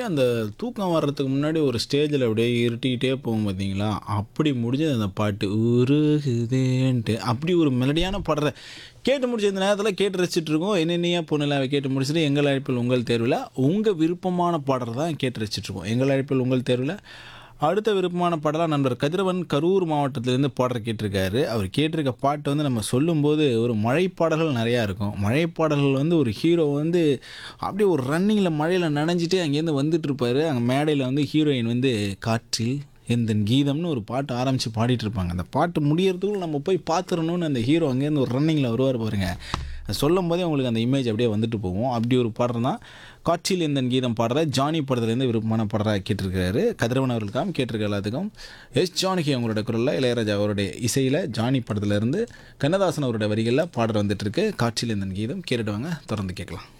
அந்த தூக்கம் வர்றதுக்கு முன்னாடி ஒரு ஸ்டேஜில் அப்படியே இருட்டிக்கிட்டே போகும் பார்த்தீங்களா அப்படி முடிஞ்சது அந்த பாட்டு உருகுதேன்ட்டு அப்படி ஒரு மெலடியான பாடுற கேட்டு முடிச்ச இந்த நேரத்தில் கேட்டு ரசிச்சுட்டு இருக்கோம் என்னென்னையா பொண்ணுலாவை கேட்டு முடிச்சுட்டு எங்கள் அழைப்பில் உங்கள் தேர்வில் உங்கள் விருப்பமான பாடல் தான் கேட்டு ரசிச்சுட்டு இருக்கோம் எங்கள் அழைப்பில் உங்கள் தேர்வில் அடுத்த விருப்பமான பாடலாக நண்பர் கதிரவன் கரூர் மாவட்டத்திலேருந்து பாடல் கேட்டிருக்காரு அவர் கேட்டிருக்க பாட்டு வந்து நம்ம சொல்லும்போது ஒரு மழை பாடல்கள் நிறையா இருக்கும் மழை பாடல்கள் வந்து ஒரு ஹீரோ வந்து அப்படியே ஒரு ரன்னிங்கில் மழையில் நனைஞ்சிட்டு அங்கேருந்து வந்துட்டு இருப்பாரு அங்கே மேடையில் வந்து ஹீரோயின் வந்து காற்றில் எந்தன் கீதம்னு ஒரு பாட்டு ஆரம்பித்து பாடிட்டு இருப்பாங்க அந்த பாட்டு முடியறதுக்குள்ள நம்ம போய் பார்த்துடணும்னு அந்த ஹீரோ அங்கேருந்து ஒரு ரன்னிங்கில் வருவார் பாருங்க அது சொல்லும் போதே உங்களுக்கு அந்த இமேஜ் அப்படியே வந்துட்டு போகும் அப்படி ஒரு பாடல் தான் காட்சியில் எந்தன் கீதம் பாடுற ஜானி படத்துலேருந்து விருப்பமான பாடலாக கேட்டிருக்காரு கதிரவன் அவர்களுக்காம் கேட்டிருக்க எல்லாத்துக்கும் எஸ் ஜானகி அவங்களோட குரலில் இளையராஜா அவருடைய இசையில் ஜானி படத்துலேருந்து கண்ணதாசன் அவருடைய வரிகளில் பாடல் வந்துட்டு இருக்கு காட்சியில் எந்தன் கீதம் கேட்டுடுவாங்க தொடர்ந்து கேட்கலாம்